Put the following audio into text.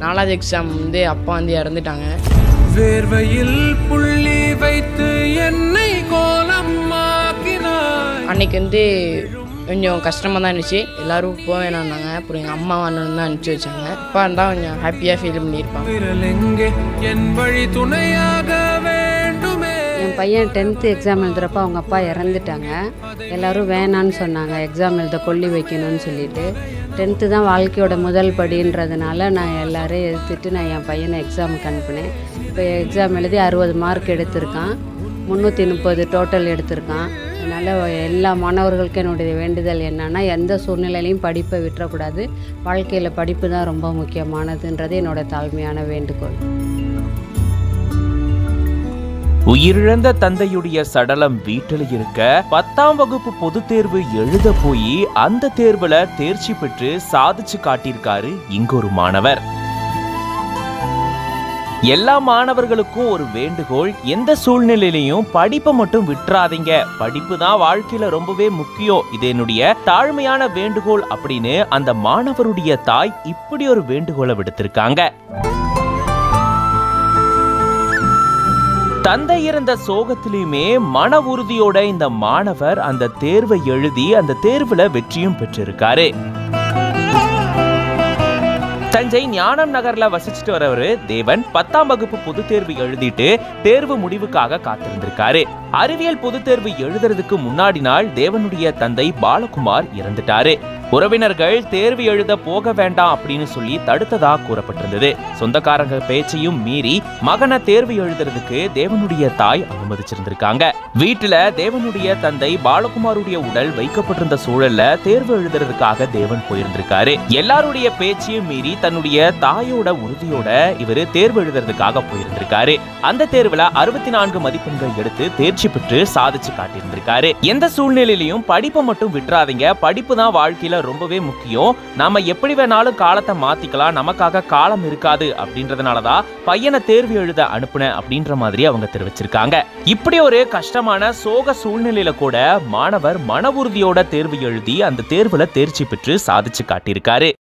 நாலாவது எக்ஸாம் வந்து அப்பா வந்து இறந்துட்டாங்க வேர்வையில் புள்ளி வைத்து என்னை கோலமாக்கினாய் அன்னைக்கு வந்து கொஞ்சம் கஷ்டமாக தான் இருந்துச்சு எல்லோரும் போக வேணாம்னாங்க அப்புறம் எங்கள் அம்மா அண்ணன் தான் அனுப்பிச்சி வச்சாங்க அப்பா இருந்தால் கொஞ்சம் ஹாப்பியாக ஃபீல் பண்ணியிருப்பாங்க விரல் எங்கே என் வழி துணையாக வேண்டுமே என் பையன் டென்த்து எக்ஸாம் எழுதுறப்ப அவங்க அப்பா இறந்துட்டாங்க எல்லாரும் வேணான்னு சொன்னாங்க எக்ஸாம் எழுத கொல்லி வைக்கணும்னு சொல்லிட்டு டென்த்து தான் வாழ்க்கையோட முதல் படின்றதுனால நான் எல்லாரையும் எடுத்துட்டு நான் என் பையனை எக்ஸாமுக்கு அனுப்பினேன் இப்போ எக்ஸாம் எழுதி அறுபது மார்க் எடுத்திருக்கான் முந்நூற்றி முப்பது டோட்டல் எடுத்திருக்கான் அதனால் எல்லா மாணவர்களுக்கும் என்னுடைய வேண்டுதல் என்னன்னா எந்த சூழ்நிலையிலையும் படிப்பை விட்டுறக்கூடாது வாழ்க்கையில் படிப்பு தான் ரொம்ப முக்கியமானதுன்றது என்னோட தாழ்மையான வேண்டுகோள் உயிரிழந்த தந்தையுடைய சடலம் வீட்டில் இருக்க பத்தாம் வகுப்பு பொதுத் தேர்வு எழுத போய் அந்த தேர்வுல தேர்ச்சி பெற்று சாதிச்சு காட்டியிருக்காரு இங்க ஒரு மாணவர் எல்லா மாணவர்களுக்கும் ஒரு வேண்டுகோள் எந்த சூழ்நிலையிலையும் படிப்பை மட்டும் விட்டுறாதீங்க படிப்பு தான் வாழ்க்கையில ரொம்பவே முக்கியம் இது என்னுடைய தாழ்மையான வேண்டுகோள் அப்படின்னு அந்த மாணவருடைய தாய் இப்படி ஒரு வேண்டுகோளை விடுத்திருக்காங்க தந்தை இருந்த சோகத்திலையுமே மன உறுதியோட இந்த மாணவர் அந்த தேர்வை எழுதி அந்த தேர்வுல வெற்றியும் பெற்றிருக்காரு தஞ்சை ஞானம் நகர்ல வசிச்சுட்டு வரவரு தேவன் பத்தாம் வகுப்பு பொதுத் தேர்வு எழுதிட்டு தேர்வு முடிவுக்காக காத்திருந்திருக்காரு அறிவியல் பொதுத் தேர்வு எழுதுறதுக்கு முன்னாடி நாள் தேவனுடைய தந்தை பாலகுமார் இறந்துட்டாரு உறவினர்கள் தேர்வு எழுத போக வேண்டாம் அப்படின்னு சொல்லி தடுத்ததா கூறப்பட்டிருந்தது சொந்தக்காரங்க பேச்சையும் மீறி மகனை தேர்வு எழுதுறதுக்கு தேவனுடைய தாய் அனுமதிச்சிருந்திருக்காங்க வீட்டுல தேவனுடைய தந்தை பாலகுமாருடைய உடல் வைக்கப்பட்டிருந்த சூழல்ல தேர்வு எழுதுறதுக்காக தேவன் போயிருந்திருக்காரு எல்லாருடைய பேச்சையும் மீறி தன்னுடைய தாயோட உறுதியோட இவரு தேர்வு எழுதுறதுக்காக போயிருந்திருக்காரு அந்த தேர்வுல அறுபத்தி நான்கு மதிப்பெண்கள் எடுத்து தேர்ச்சி பெற்று சாதிச்சு காட்டியிருந்திருக்காரு எந்த சூழ்நிலையிலையும் படிப்பை மட்டும் விட்டுறாதீங்க படிப்பு தான் வாழ்க்கையில ரொம்பவே முக்கியம் நாம எப்படி வேணாலும் காலத்தை மாத்திக்கலாம் நமக்காக காலம் இருக்காது அப்படின்றதுனாலதான் பையனை தேர்வு எழுத அனுப்புனேன் அப்படின்ற மாதிரி அவங்க தெரிவிச்சிருக்காங்க இப்படி ஒரு கஷ்டமான சோக சூழ்நிலையில கூட மாணவர் மன உறுதியோட தேர்வு எழுதி அந்த தேர்வுல தேர்ச்சி பெற்று சாதிச்சு காட்டியிருக்காரு